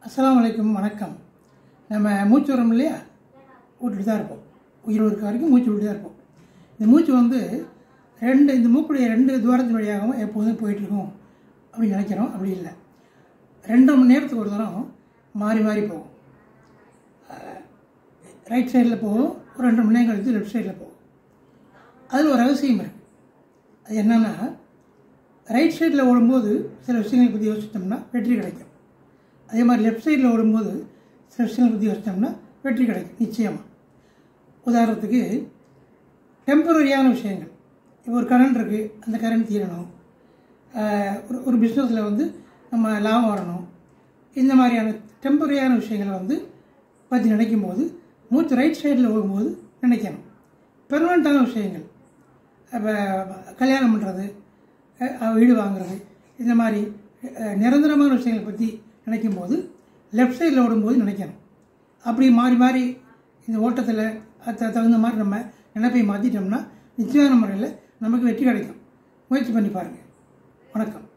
அஸ்ஸலாமு அலைக்கும் வணக்கம் நம்ம மூச்சு வரோம் இல்லையா விட்டுட்டு தான் இருப்போம் உயிர் இருக்க வரைக்கும் மூச்சு விட்டு தான் இருப்போம் இந்த மூச்சு வந்து ரெண்டு இந்த மூக்குடைய ரெண்டு துவாரத்தின் வழியாகவும் எப்போதும் போயிட்டுருக்கும் அப்படின்னு நினைக்கிறோம் அப்படி இல்லை ரெண்டு மணி நேரத்துக்கு ஒரு தரம் மாறி மாறி போகும் ரைட் சைடில் போகும் ஒரு ரெண்டு மணி நேரம் கழித்து லெஃப்ட் சைடில் போகும் அதில் ஒரு ரகசியம் இருக்குது அது என்னென்னா ரைட் சைடில் ஓடும்போது சில விஷயங்களை பற்றி யோசிச்சிட்டோம்னா வெற்றி கிடைக்கும் அதே மாதிரி லெஃப்ட் சைடில் ஓடும்போது சில விஷயங்களை பற்றி யோசிச்சோம்னா வெற்றி கிடைக்கும் நிச்சயமாக உதாரணத்துக்கு டெம்பரரியான விஷயங்கள் இப்போ ஒரு கரண்ட் இருக்குது அந்த கரண்ட் தீரணும் ஆஹ் ஒரு ஒரு பிஸ்னஸில் வந்து நம்ம லாபம் வரணும் இந்த மாதிரியான டெம்பரரியான விஷயங்களை வந்து பற்றி நினைக்கும் போது மூச்சு ரைட் சைடில் ஓடும்போது நினைக்கணும் பெர்மனண்ட்டான விஷயங்கள் இப்போ கல்யாணம் பண்ணுறது வீடு வாங்குறது இந்த மாதிரி அஹ், நிரந்தரமான விஷயங்களை பற்றி நினைக்கும் போது லெஃப்ட் சைடில் ஓடும்போது நினைக்கணும் அப்படி மாறி மாறி இந்த ஓட்டத்தில் அது தகுந்த மாதிரி நம்ம நினைப்பை மாற்றிட்டோம்னா நிச்சயமான முறையில் நமக்கு வெற்றி கிடைக்கும் முயற்சி பண்ணி பாருங்கள் வணக்கம்